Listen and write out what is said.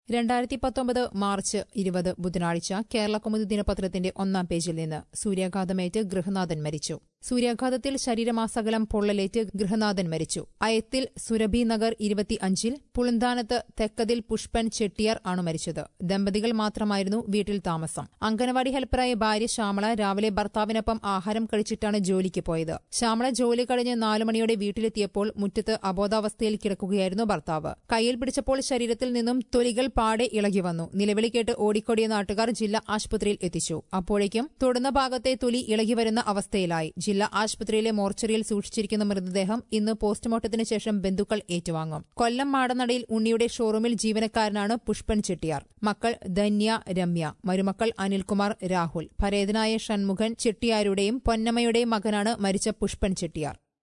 രണ്ടായിരത്തി പത്തൊമ്പത് മാർച്ച് ഇരുപത് ബുധനാഴ്ച കേരളകൗമുദി ദിനപത്രത്തിന്റെ ഒന്നാം പേജിൽ നിന്ന് സൂര്യാഘാതമേറ്റ് ഗൃഹനാഥൻ മരിച്ചു സൂര്യാഘാതത്തിൽ ശരീരമാസകലം പൊള്ളലേറ്റ് ഗൃഹനാഥൻ മരിച്ചു അയത്തിൽ സുരഭി നഗർ ഇരുപത്തിയഞ്ചിൽ പുളുന്താനത്ത് തെക്കതിൽ പുഷ്പൻ ചെട്ടിയാർ ആണ് മരിച്ചത് ദമ്പതികൾ മാത്രമായിരുന്നു വീട്ടിൽ താമസം അംഗനവാടി ഹെൽപ്പറായ ഭാര്യ ശ്യാമള രാവിലെ ഭർത്താവിനൊപ്പം ആഹാരം കഴിച്ചിട്ടാണ് ജോലിക്ക് പോയത് ശ്യാമള ജോലി കഴിഞ്ഞ് നാലു മണിയോടെ വീട്ടിലെത്തിയപ്പോൾ മുറ്റത്ത് അബോധാവസ്ഥയിൽ കിടക്കുകയായിരുന്നു ഭർത്താവ് കയ്യിൽ പിടിച്ചപ്പോൾ ശരീരത്തിൽ നിന്നും തൊലികൾ പാടെ ഇളകി വന്നു നിലവിളി കേട്ട് ഓടിക്കൊടിയ നാട്ടുകാർ ജില്ലാ ആശുപത്രിയിൽ എത്തിച്ചു അപ്പോഴേക്കും തൊടുന്ന ഭാഗത്തെ തൊലി ഇളകി വരുന്ന അവസ്ഥയിലായി ജില്ലാ ആശുപത്രിയിലെ മോർച്ചറിയിൽ സൂക്ഷിച്ചിരിക്കുന്ന മൃതദേഹം ഇന്ന് പോസ്റ്റ്മോർട്ടത്തിന് ശേഷം ബന്ധുക്കൾ ഏറ്റുവാങ്ങും കൊല്ലം മാടനടയിൽ ഉണ്ണിയുടെ ഷോറൂമിൽ ജീവനക്കാരനാണ് പുഷ്പൻ ചെട്ടിയാർ മക്കൾ ധന്യ രമ്യ മരുമക്കൾ അനിൽകുമാർ രാഹുൽ പരേതനായ ഷൺമുഖൻ ചെട്ടിയാരുടെയും പൊന്നമ്മയുടെയും മകനാണ് മരിച്ച പുഷ്പൻ ചെട്ടിയാർ